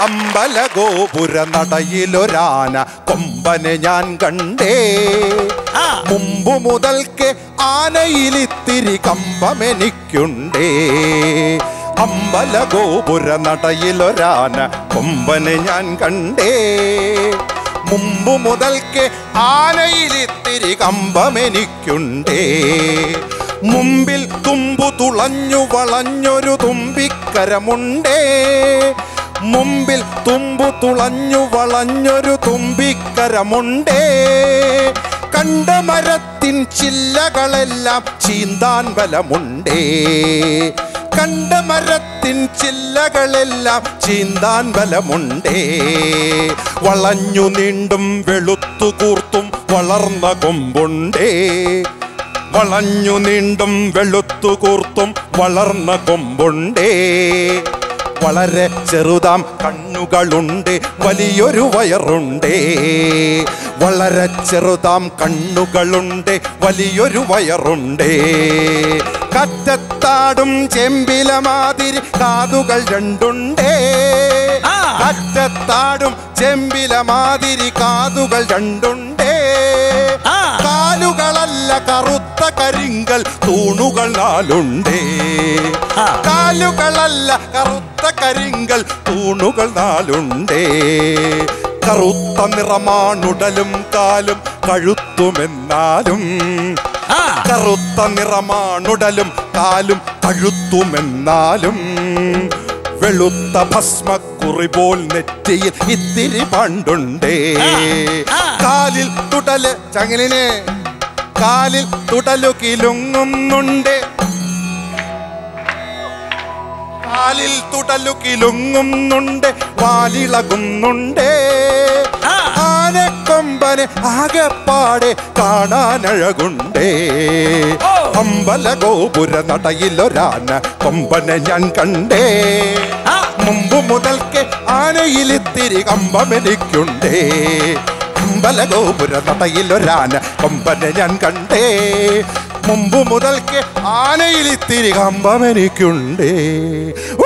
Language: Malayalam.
അമ്പല ഗോപുര നടയിലൊരാന കൊമ്പനെ ഞാൻ കണ്ടേ ആ. മുമ്പു മുതൽക്ക് ആനയിലിത്തിരി കമ്പമെനിക്കുണ്ടേ അമ്പല ഗോപുര നടയിലൊരാന കൊമ്പനെ ഞാൻ കണ്ടേ മുമ്പു മുതൽക്ക് ആനയിലിത്തിരി കമ്പമെനിക്കുണ്ടേ മുമ്പിൽ തുമ്പു തുളഞ്ഞു വളഞ്ഞൊരു തുമ്പിക്കരമുണ്ടേ മുമ്പിൽ തുമ്പു തുളഞ്ഞു വളഞ്ഞൊരു തുമ്പിക്കരമുണ്ടേ കണ്ട മരത്തിൻ ചില്ലകളെല്ലാം ചീന്താൻ ബലമുണ്ടേ കണ്ട മരത്തിൻ ചില്ലകളെല്ലാം ചീന്താൻ ബലമുണ്ടേ വളഞ്ഞു നീണ്ടും വെളുത്തു കൂർത്തും വളർന്ന കൊമ്പുണ്ടേ വളഞ്ഞു നീണ്ടും വെളുത്തു കൂർത്തും വളർന്ന കൊമ്പുണ്ടേ വളരെ ചെറുതാം കണ്ണുകളുണ്ട് വലിയൊരു വയറുണ്ടേ വളരെ ചെറുതാം കണ്ണുകളുണ്ട് വലിയൊരു വയറുണ്ടേ കറ്റത്താടും ചെമ്പില മാതിരി കാതുകൾ രണ്ടുണ്ടേ ആ. കറ്റത്താടും ചെമ്പില മാതിരി കാതുകൾ രണ്ടുണ്ടേ ആ. കാലുകളല്ല കറുത്ത കരിങ്കൽ തൂണുകൾ നാലുണ്ടേ ആ. കാലുകളല്ല കറുത്ത കരിങ്കൽ തൂണുകൾ നാലുണ്ടേ കറുത്ത നിറമാണുടലും കാലും കഴുത്തുമെന്നാലും ആ. കറുത്ത നിറമാണുടലും കാലും കഴുത്തുമെന്നാലും വെളുത്ത ഭസ്മക്കുറി പോൽ നെറ്റിയിൽ ഇത്തിരി പണ്ടുണ്ടേ ആ. കാലിൽ തുടല് ചങ്ങലിനെ കാലിൽ തുടലു കിലുങ്ങുന്നുണ്ട് കാലിൽ തുടലു കിലുങ്ങുന്നുണ്ട് വാലിളകുന്നുണ്ട് ആ. ആനക്കൊമ്പനെ ആകെപ്പാടെ കാണാനഴകുണ്ടേ ഓ. അമ്പല ഗോപുര നടയിലൊരാന കൊമ്പനെ ഞാൻ കണ്ടേ ആ. മുമ്പ് മുതൽക്ക് ആനയിലിത്തിരി കമ്പമെനിക്കുണ്ടേ അമ്പല ഗോപുര നടയിലൊരാന കൊമ്പനെ ഞാൻ കണ്ടേ മുമ്പ് മുതൽക്ക് ആനയിലിത്തിരി കമ്പമെനിക്കുണ്ടേ